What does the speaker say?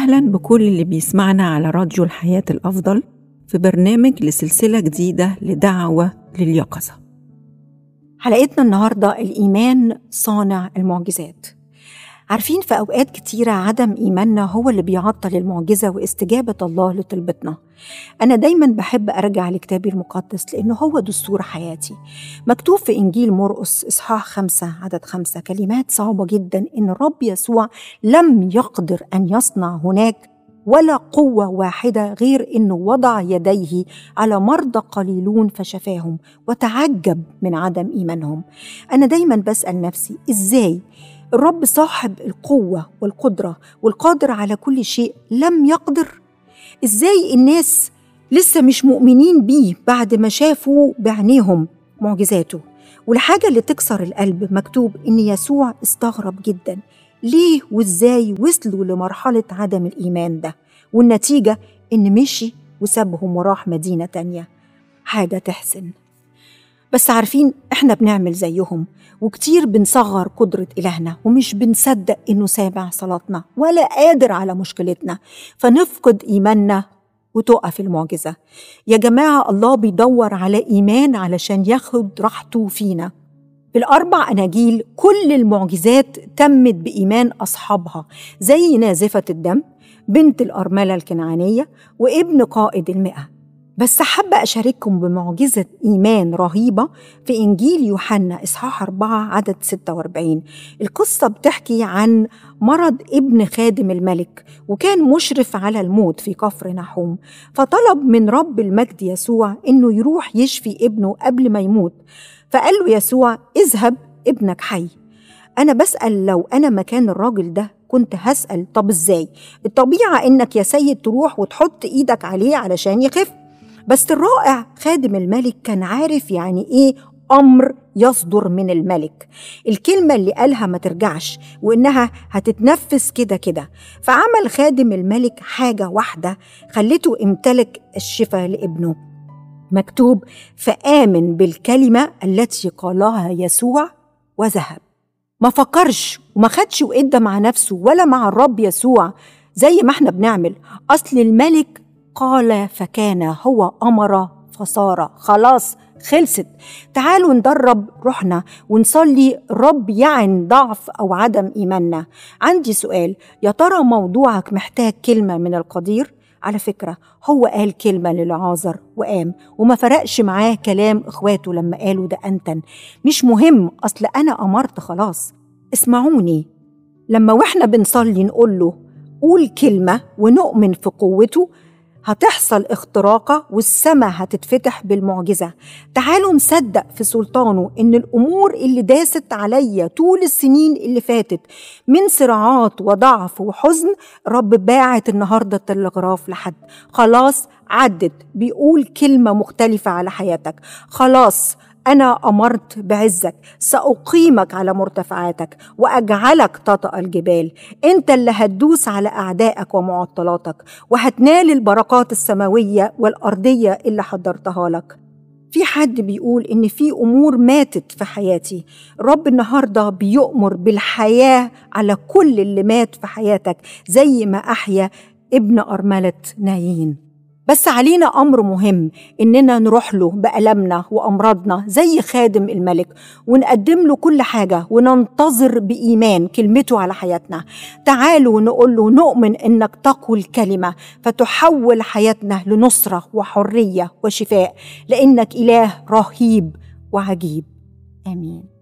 أهلا بكل اللي بيسمعنا على راديو الحياة الأفضل في برنامج لسلسلة جديدة لدعوة لليقظة حلقتنا النهاردة الإيمان صانع المعجزات عارفين في أوقات كتيرة عدم إيماننا هو اللي بيعطل المعجزة واستجابة الله لطلبتنا أنا دايما بحب أرجع لكتابي المقدس لأنه هو دستور حياتي مكتوب في إنجيل مرقس إصحاح خمسة عدد خمسة كلمات صعبة جدا إن الرب يسوع لم يقدر أن يصنع هناك ولا قوة واحدة غير إنه وضع يديه على مرضى قليلون فشفاهم وتعجب من عدم إيمانهم أنا دايما بسأل نفسي إزاي الرب صاحب القوة والقدرة والقادر على كل شيء لم يقدر ازاي الناس لسه مش مؤمنين بيه بعد ما شافوا بعينيهم معجزاته والحاجة اللي تكسر القلب مكتوب إن يسوع استغرب جدا ليه وإزاي وصلوا لمرحلة عدم الإيمان ده والنتيجة إن مشي وسابهم وراح مدينة تانية حاجة تحزن بس عارفين إحنا بنعمل زيهم وكتير بنصغر قدرة إلهنا ومش بنصدق إنه سامع صلاتنا ولا قادر على مشكلتنا فنفقد إيماننا وتقف المعجزة يا جماعة الله بيدور على إيمان علشان ياخد راحته فينا في الأربع أناجيل كل المعجزات تمت بإيمان أصحابها زي نازفة الدم بنت الأرملة الكنعانية وابن قائد المئة بس حابة أشارككم بمعجزة إيمان رهيبة في إنجيل يوحنا إصحاح 4 عدد 46 القصة بتحكي عن مرض ابن خادم الملك وكان مشرف على الموت في كفر نحوم فطلب من رب المجد يسوع إنه يروح يشفي ابنه قبل ما يموت فقال له يسوع اذهب ابنك حي أنا بسأل لو أنا مكان الراجل ده كنت هسأل طب إزاي الطبيعة إنك يا سيد تروح وتحط إيدك عليه علشان يخف بس الرائع خادم الملك كان عارف يعني ايه امر يصدر من الملك الكلمه اللي قالها ما ترجعش وانها هتتنفس كده كده فعمل خادم الملك حاجه واحده خلته امتلك الشفاء لابنه مكتوب فامن بالكلمه التي قالها يسوع وذهب ما فكرش وما خدش وإدى مع نفسه ولا مع الرب يسوع زي ما احنا بنعمل أصل الملك قال فكان هو امر فصار خلاص خلصت تعالوا ندرب روحنا ونصلي رب يعن ضعف او عدم ايماننا عندي سؤال يا ترى موضوعك محتاج كلمه من القدير على فكره هو قال كلمه للعازر وقام وما فرقش معاه كلام اخواته لما قالوا ده انتن مش مهم اصل انا امرت خلاص اسمعوني لما واحنا بنصلي نقول له قول كلمه ونؤمن في قوته هتحصل اختراقة والسماء هتتفتح بالمعجزة تعالوا نصدق في سلطانه إن الأمور اللي داست عليا طول السنين اللي فاتت من صراعات وضعف وحزن رب باعت النهاردة التلغراف لحد خلاص عدت بيقول كلمة مختلفة على حياتك خلاص أنا أمرت بعزك سأقيمك على مرتفعاتك وأجعلك تطأ الجبال أنت اللي هتدوس على أعدائك ومعطلاتك وهتنال البركات السماوية والأرضية اللي حضرتها لك في حد بيقول إن في أمور ماتت في حياتي رب النهاردة بيؤمر بالحياة على كل اللي مات في حياتك زي ما أحيا ابن أرملة نايين بس علينا أمر مهم إننا نروح له بألمنا وأمراضنا زي خادم الملك ونقدم له كل حاجة وننتظر بإيمان كلمته على حياتنا تعالوا نقول له نؤمن إنك تقوى الكلمة فتحول حياتنا لنصرة وحرية وشفاء لأنك إله رهيب وعجيب آمين